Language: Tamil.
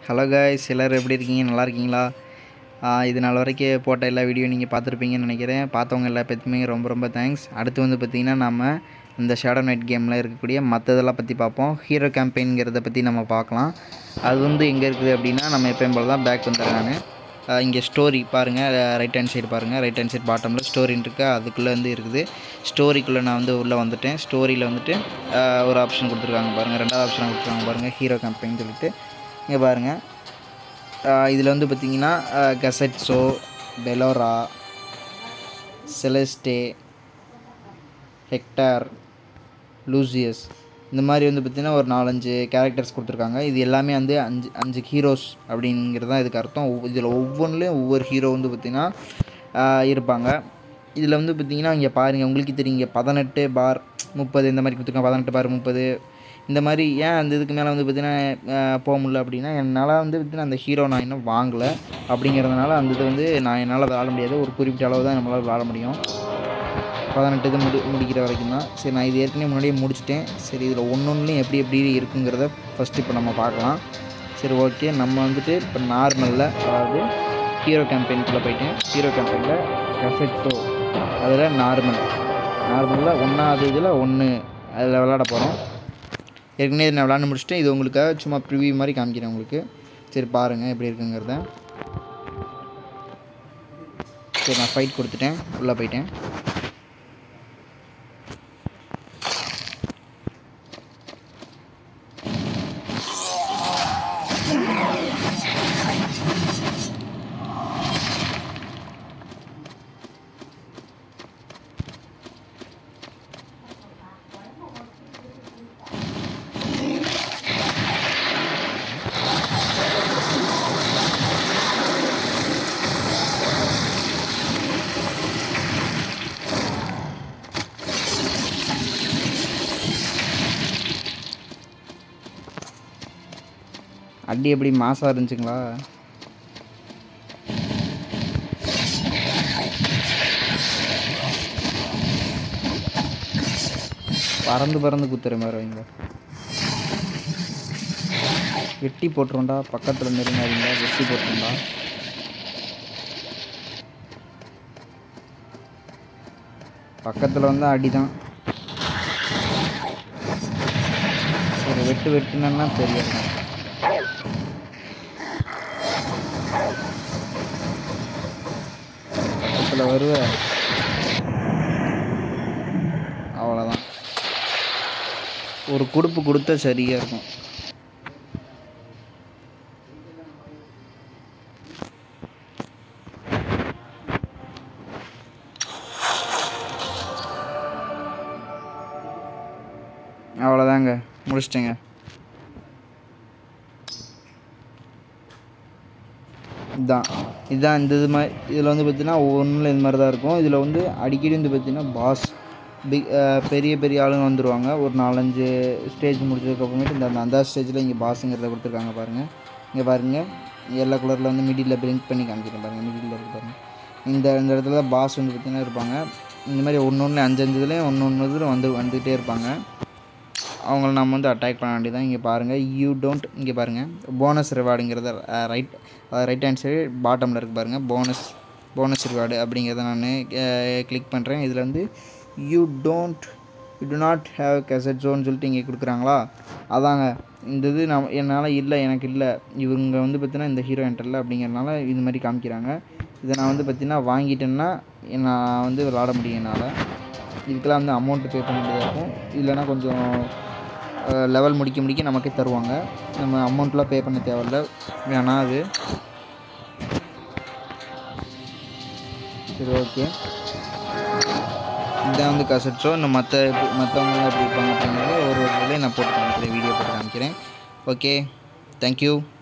ஹலோ காய்ஸ் எல்லோரும் எப்படி இருக்கீங்க நல்லா இருக்கீங்களா ஆஹ் இது நாள் வரைக்கும் போட்ட எல்லா வீடியோ நீங்கள் பார்த்துருப்பீங்கன்னு நினைக்கிறேன் பார்த்தவங்க எல்லா பேத்துக்குமே ரொம்ப ரொம்ப தேங்க்ஸ் அடுத்து வந்து பார்த்திங்கன்னா நம்ம இந்த ஷேடோ நைட் கேமில் இருக்கக்கூடிய மற்றதெல்லாம் பற்றி பார்ப்போம் ஹீரோ கேம்பெயின்ங்கிறத பற்றி நம்ம பார்க்கலாம் அது வந்து எங்கே இருக்குது அப்படின்னா நம்ம எப்பயும் போல தான் பேக் வந்துடுறேன் நான் இங்கே ஸ்டோரி பாருங்கள் ரைட் ஹேண்ட் சைடு பாருங்கள் ரைட் ஹேண்ட் சைடு பாட்டமில் ஸ்டோரின்னு இருக்குது அதுக்குள்ளே வந்து இருக்குது ஸ்டோரிக்குள்ளே நான் வந்து உள்ளே வந்துட்டேன் ஸ்டோரியில் வந்துட்டு ஆஹ் ஒரு ஆப்ஷன் கொடுத்துருக்காங்க பாருங்கள் ரெண்டாவது ஆப்ஷன் கொடுத்துருக்காங்க பாருங்கள் ஹீரோ கேம்பெயின் சொல்லிட்டு இங்கே பாருங்கள் இதில் வந்து பார்த்திங்கன்னா கசட்ஸோ பெலோரா செலஸ்டே ஹெக்டார் லூசியஸ் இந்த மாதிரி வந்து பார்த்திங்கன்னா ஒரு நாலஞ்சு கேரக்டர்ஸ் கொடுத்துருக்காங்க இது எல்லாமே வந்து அஞ்சு அஞ்சு ஹீரோஸ் அப்படிங்கிறது தான் இதுக்கு அர்த்தம் இதில் ஒவ்வொன்றுலேயும் ஒவ்வொரு ஹீரோ வந்து பார்த்திங்கன்னா இருப்பாங்க இதில் வந்து பார்த்திங்கன்னா இங்கே பாருங்கள் உங்களுக்கு தெரியும் இங்கே பதினெட்டு பார் முப்பது இந்த மாதிரி கொடுத்துருக்காங்க பதினெட்டு பார் முப்பது இந்த மாதிரி ஏன் அந்த இதுக்கு மேலே வந்து பார்த்திங்கன்னா போக முடியல அப்படின்னா என்னால் வந்து பார்த்திங்கன்னா அந்த ஹீரோ நான் இன்னும் வாங்கலை அப்படிங்கிறதுனால அந்த இது வந்து நான் என்னால் விளாட முடியாது ஒரு குறிப்பிட்ட அளவு தான் நம்மளால் விளாட முடியும் பதினெட்டு இது முடி முடிக்கிற வரைக்கும் தான் சரி நான் இது ஏற்கனவே முன்னாடியே முடிச்சிட்டேன் சரி இதில் ஒன்று ஒன்றுலையும் எப்படி எப்படி இருக்குங்கிறத ஃபஸ்ட்டு இப்போ நம்ம பார்க்கலாம் சரி ஓகே நம்ம வந்துட்டு இப்போ நார்மலில் அதாவது ஹீரோ கேம்பெயின்குள்ளே போயிட்டேன் ஹீரோ கேம்பெயினில் கஃபெட்ஸோ அதில் நார்மல் நார்மலில் ஒன்றாவது இதில் ஒன்று அதில் விளாட போகிறோம் ஏற்கனவே நான் விளாண்டு முடிச்சுட்டேன் இது உங்களுக்காக சும்மா ப்ரிவியூ மாதிரி காமிக்கிறேன் உங்களுக்கு சரி பாருங்கள் எப்படி இருக்குங்கிறத சரி நான் ஃபைட் கொடுத்துட்டேன் உள்ளே போயிட்டேன் அடி எப்படி மாசாக இருந்துச்சுங்களா பறந்து பறந்து குத்துற மாதிரி வைங்க வெட்டி போட்டுருண்டா பக்கத்தில் நெருங்காதீங்க வெட்டி போட்டுருண்டா பக்கத்தில் வந்தால் அடி தான் ஒரு வெட்டு வெட்டுனா தெரியும் பக்கத்தில் வருவ அவ்வளோதான் ஒரு குடுப்பு கொடுத்தா சரியாக இருக்கும் அவ்வளோதாங்க முடிச்சிட்டேங்க இதுதான் இதுதான் இந்த இது மாதிரி இதில் வந்து பார்த்திங்கன்னா ஒவ்வொன்றில் இது மாதிரி தான் இருக்கும் இதில் வந்து அடிக்கடி வந்து பார்த்திங்கன்னா பாஸ் பிக் பெரிய பெரிய ஆளுங்க வந்துடுவாங்க ஒரு நாலஞ்சு ஸ்டேஜ் முடிச்சதுக்கப்புறமேட்டு இந்த அந்த ஸ்டேஜில் இங்கே பாஸுங்கிறத கொடுத்துருக்காங்க பாருங்கள் இங்கே பாருங்கள் எல்லோ கலரில் வந்து மிடில் பிரிங்க் பண்ணி காமிக்கிறேன் பாருங்கள் மிடில் இருக்கு பாருங்கள் இந்த இந்த இடத்துல பாஸ் வந்து பார்த்திங்கன்னா இருப்பாங்க இந்த மாதிரி ஒன்று ஒன்று அஞ்சு அஞ்சு இதுலேயும் ஒன்று ஒன்று இதில் வந்து வந்துகிட்டே இருப்பாங்க அவங்கள நம்ம வந்து அட்டாக் பண்ண வேண்டியதான் இங்கே பாருங்கள் யூ டோன்ட் இங்கே பாருங்கள் போனஸ் ரிவார்டுங்கிறத ரைட் ரைட் ஹேண்ட் சைடு பாட்டமில் இருக்குது பாருங்கள் போனஸ் போனஸ் ரிவார்டு அப்படிங்கிறத நான் கிளிக் பண்ணுறேன் இதில் வந்து you don't you do not have guessed ஜோன்னு சொல்லிட்டு இங்கே கொடுக்குறாங்களா அதாங்க இந்த இது நான் என்னால் இல்லை எனக்கு இல்லை இவங்க வந்து பார்த்தீங்கன்னா இந்த ஹீரோ என்டரில் அப்படிங்கிறனால இது மாதிரி காமிக்கிறாங்க இதை நான் வந்து பார்த்தீங்கன்னா வாங்கிட்டேன்னா நான் வந்து விளாட முடியும் என்னால் இதுக்கெல்லாம் வந்து அமௌண்ட்டு பே பண்ண வேண்டியதாக இருக்கும் இல்லைன்னா கொஞ்சம் லெவல் முடிக்க முடிக்க நமக்கே தருவாங்க நம்ம அமௌண்ட்லாம் பே பண்ண தேவையில்ல வேணாம் அது சரி ஓகே இதான் வந்து கசட்ஸோ இன்னும் மற்ற மற்றவங்களாம் எப்படி இருப்பாங்க அப்படிங்கிறத ஒரு ஒரு வேலையை நான் போட்டு காமிக்கிறேன் வீடியோ போட்டு காமிக்கிறேன் ஓகே தேங்க்யூ